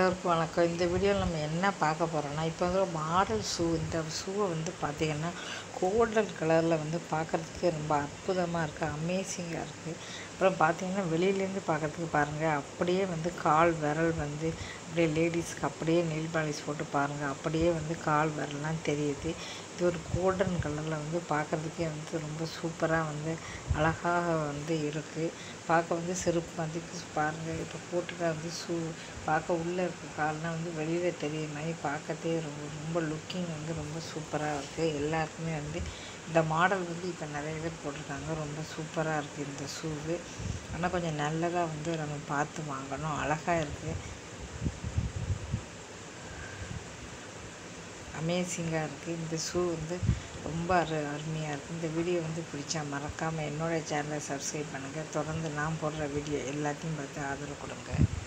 எல்லோருக்கும் வணக்கம் இந்த வீடியோவில் நம்ம என்ன பார்க்க போகிறோம்னா இப்போ வந்து ஒரு மாடல் ஷூ இந்த ஷூவை வந்து பார்த்திங்கன்னா கோல்டன் கலரில் வந்து பார்க்குறதுக்கே ரொம்ப அற்புதமாக இருக்குது அமேசிங்காக இருக்குது அப்புறம் பார்த்திங்கன்னா வெளியிலேருந்து பார்க்குறதுக்கு பாருங்கள் அப்படியே வந்து கால் விரல் வந்து அப்படியே லேடிஸ்க்கு அப்படியே நெயில் பாலிஷ் போட்டு பாருங்கள் அப்படியே வந்து கால் விரல்லாம் தெரியுது இது ஒரு கோல்டன் கலரில் வந்து பார்க்குறதுக்கே வந்து ரொம்ப சூப்பராக வந்து அழகாக வந்து இருக்குது பார்க்க வந்து செருப்பு மாதிரி பாருங்கள் இப்போ போட்டுக்க வந்து ஷூ பார்க்க உள்ளே இருக்க கால்லாம் வந்து வெளியில் தெரிய மாதிரி பார்க்கறதே ரொம்ப ரொம்ப லுக்கிங் வந்து ரொம்ப சூப்பராக இருக்குது எல்லாருக்குமே வந்து இந்த மாடல் வந்து இப்போ நிறைய பேர் போட்டிருக்காங்க ரொம்ப சூப்பராக இருக்குது இந்த ஷூவு ஆனால் கொஞ்சம் நல்லதாக வந்து நம்ம பார்த்து வாங்கணும் அழகாக இருக்குது அமேசிங்காக இருக்குது இந்த ஷூ வந்து ரொம்ப அரு அருமையாக இருக்குது இந்த வீடியோ வந்து பிடிச்சா மறக்காமல் என்னோடய சேனலை சப்ஸ்கிரைப் பண்ணுங்கள் தொடர்ந்து நான் போடுற வீடியோ எல்லாத்தையும் பார்த்து ஆதரவு கொடுங்க